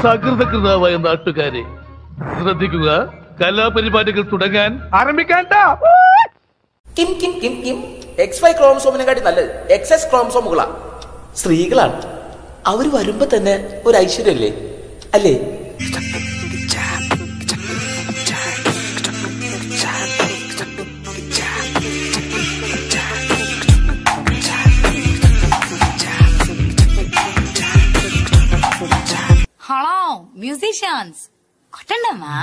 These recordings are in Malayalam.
സകൃതകൃതാവായ നാട്ടുകാരെ ശ്രദ്ധിക്കുക കലാപരിപാടികൾ തുടങ്ങാൻ ആരംഭിക്കാൻ കിം കിം കിം കിം എക്സ് വൈ ക്രോമസോമിനെക്കാട്ടി നല്ലത് എക്സ് എസ് ക്രോമസോമുകളാ സ്ത്രീകളാണ് അവര് വരുമ്പോ തന്നെ ഒരു ഐശ്വര്യല്ലേ അല്ലേ ഹലോ മ്യൂസിഷ്യൻസ് കൊട്ടണ്ടമ്മ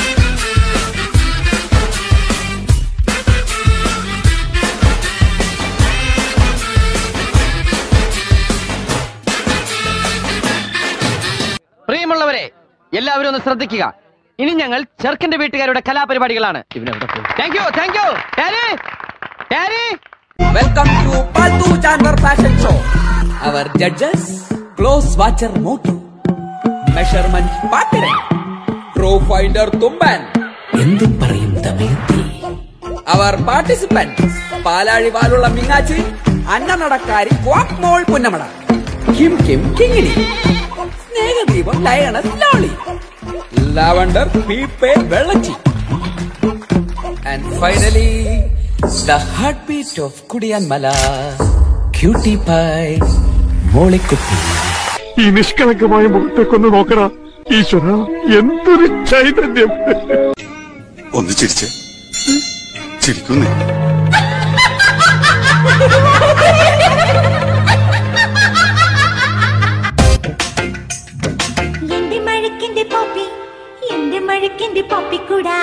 പ്രിയമുള്ളവരെ എല്ലാവരും ഒന്ന് ശ്രദ്ധിക്കുക ഇനി ഞങ്ങൾ ചെറുക്കന്റെ വീട്ടുകാരുടെ കലാപരിപാടികളാണ് താങ്ക് യു താങ്ക് യു ടാരി ടാരി welcome to Palthu Janwar fashion show our judges close watcher Motu measurement പാട്ടിരൻ പ്രോ ഫൈൻഡർ തുമ്പൻ എന്തും പറയും ദമയന്തി അവർ പാർട്ടിസിപ്പന്റ് പാലാഴി വാലുള്ള മിങ്ങാച്ചി അന്നനടക്കാരി ക്വാക് മോൾ പുന്നമട കിം കിം കിങ്ങിണി സ്നേഹദീപം ലയണസ് ലോളി ലാവണ്ടർ പീപ്പേ വെള്ളച്ചി And finally, the heartbeat of Kudian Mala, Cutie Pie, മോളിക്കുട്ടി ഈ നിഷ്കളങ്കമായ മുഖത്തേക്കൊന്ന് നോക്കണ ഈശ്വര എന്തൊരു ചൈതന്യം ഒന്ന് ചിരിച്ച് ചിരിക്കുന്നേ എന്റെ മഴക്കിന്റെ പോപ്പി എന്റെ മഴക്കിന്റെ പോപ്പിക്കൂടാ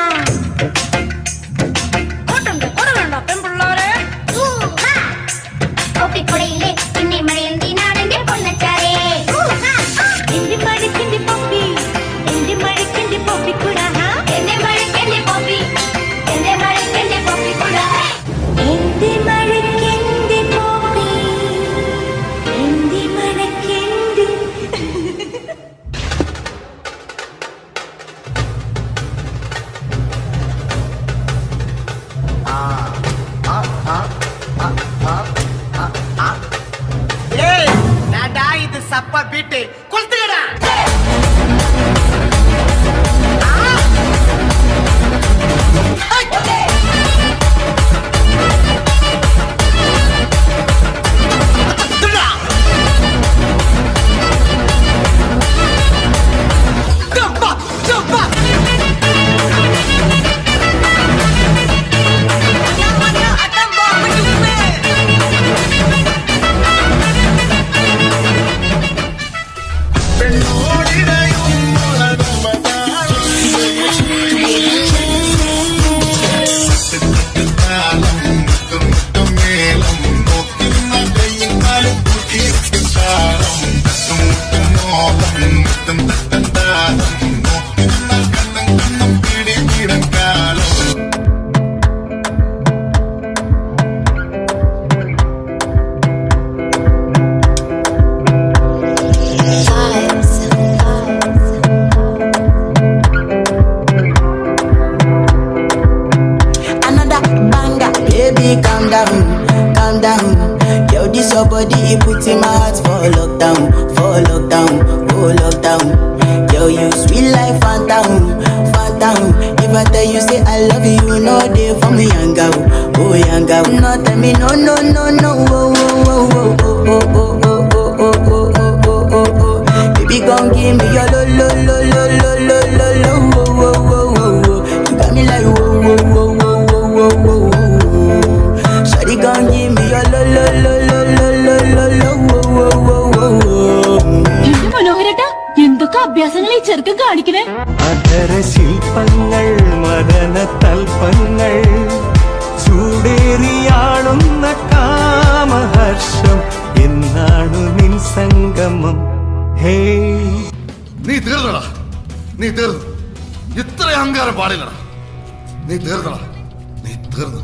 പോപ്പിക്കുടയിലെ പിന്നെ മഴയന്തിനാടെന്റെ പൊന്നച്ചാരേ എന്റെ മഴക്കിന്റെ പോപ്പി എന്റെ മഴക്കിന്റെ പോപ്പിക്കൂടാ എന്റെ മഴക്കിന്റെ പോപ്പി എന്റെ മഴക്കിന്റെ പോപ്പിക്കൂടാ എന്റെ മഴക്കിന്റെ പോപ്പി എന്റെ മഴക്കിന്റെ இது சப்ப பீட்டு கொளுத்துக்கடா another banger. Baby, calm down, calm down. Yo, this your body, it puts in my heart for lockdown, for lockdown, oh lockdown. Yo, you sweet life, phantom, phantom. If I tell you say I love you, you know they for me, young girl, oh young girl. No, tell me no, no, no, no, oh, oh, oh, oh, oh, oh, oh, oh, oh, oh, oh, oh, oh, oh. Baby, gon' give me your lo, lo, lo, lo, lo, lo, lo, lo, oh, oh, oh, oh, oh. You got me like whoa, whoa, whoa, whoa, whoa, whoa, whoa, whoa. Shawty gon' give me your lo, lo, lo, lo, lo, lo, lo, lo, whoa, whoa, whoa, whoa, whoa. എന്റെ മനോഹരട്ട എന്തൊക്കെ അഭ്യാസങ്ങൾ ഈ ചെറുക്കൻ കാണിക്കണേ അധര ശില്പങ്ങൾ മദന തൽപ്പങ്ങൾ ചൂടേറിയാടുന്ന കാമഹർഷം എന്നാണു നിൻ സംഗമം ഹേ നീ തീർന്നടാ നീ തീർന്നു ഇത്ര അഹങ്കാരം പാടില്ലടാ നീ തീർന്നടാ നീ തീർന്നു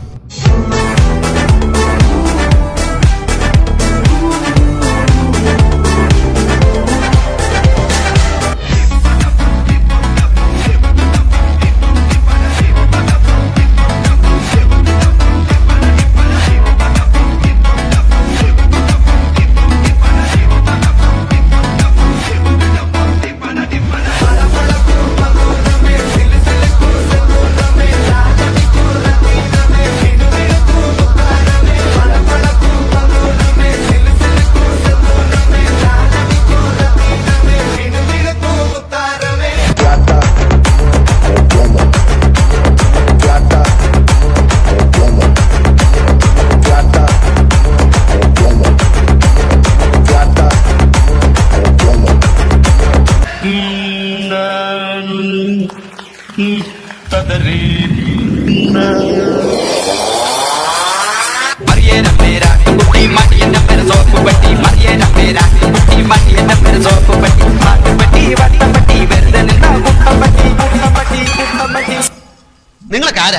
നിങ്ങളൊക്കെ ആരാ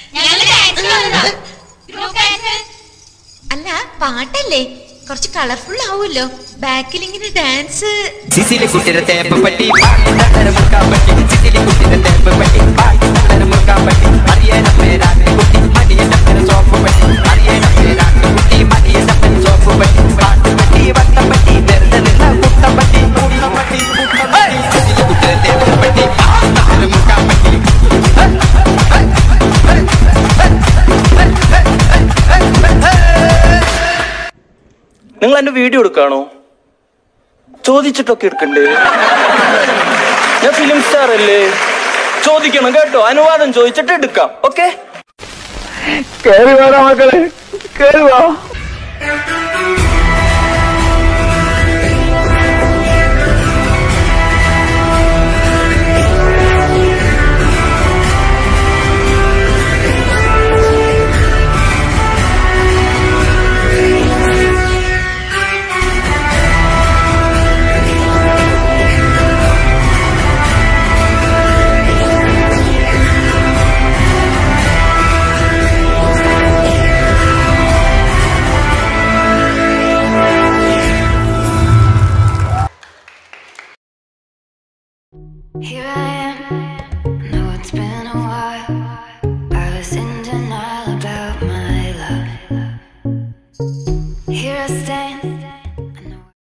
അല്ല പാട്ടല്ലേ കുറച്ച് കളർഫുൾ ആവുമല്ലോ ബാക്കിൽ ഇങ്ങനെ ഡാൻസ് സിസിലി കുട്ടിയുടെ തേപ്പ് പറ്റി പാട്ടിന്റെ മുക്കാൻ പറ്റി സിസിലി കുട്ടിയുടെ തേപ്പ് പറ്റി പാട്ടിന്റെ മുക്കാൻ പറ്റി അറിയണം പേരാട്ട് കുട്ടി മടിയുടെ പേര് സോപ്പ് പറ്റി അറിയണം പേരാട്ട് കുട്ടി മടിയുടെ പേര് സോപ്പ് പറ്റി പാട്ട് പറ്റി വട്ടം പറ്റി വെറുതെ നിന്ന കുട്ടം പറ്റി കുട്ടം പറ്റി കുട്ടം പറ്റി സിസിലി കുട്ടിയുടെ തേപ്പ് പറ്റി പാട്ടിന്റെ മുക്കാൻ പറ്റി നിങ്ങൾ എന്റെ വീഡിയോ എടുക്കാണോ ചോദിച്ചിട്ടൊക്കെ എടുക്കണ്ടേ ഞാൻ ഫിലിം സ്റ്റാർ അല്ലേ ചോദിക്കണം കേട്ടോ അനുവാദം ചോദിച്ചിട്ട് എടുക്കാം ഓക്കെ കേറി വേണം മക്കളെ കേറി വാ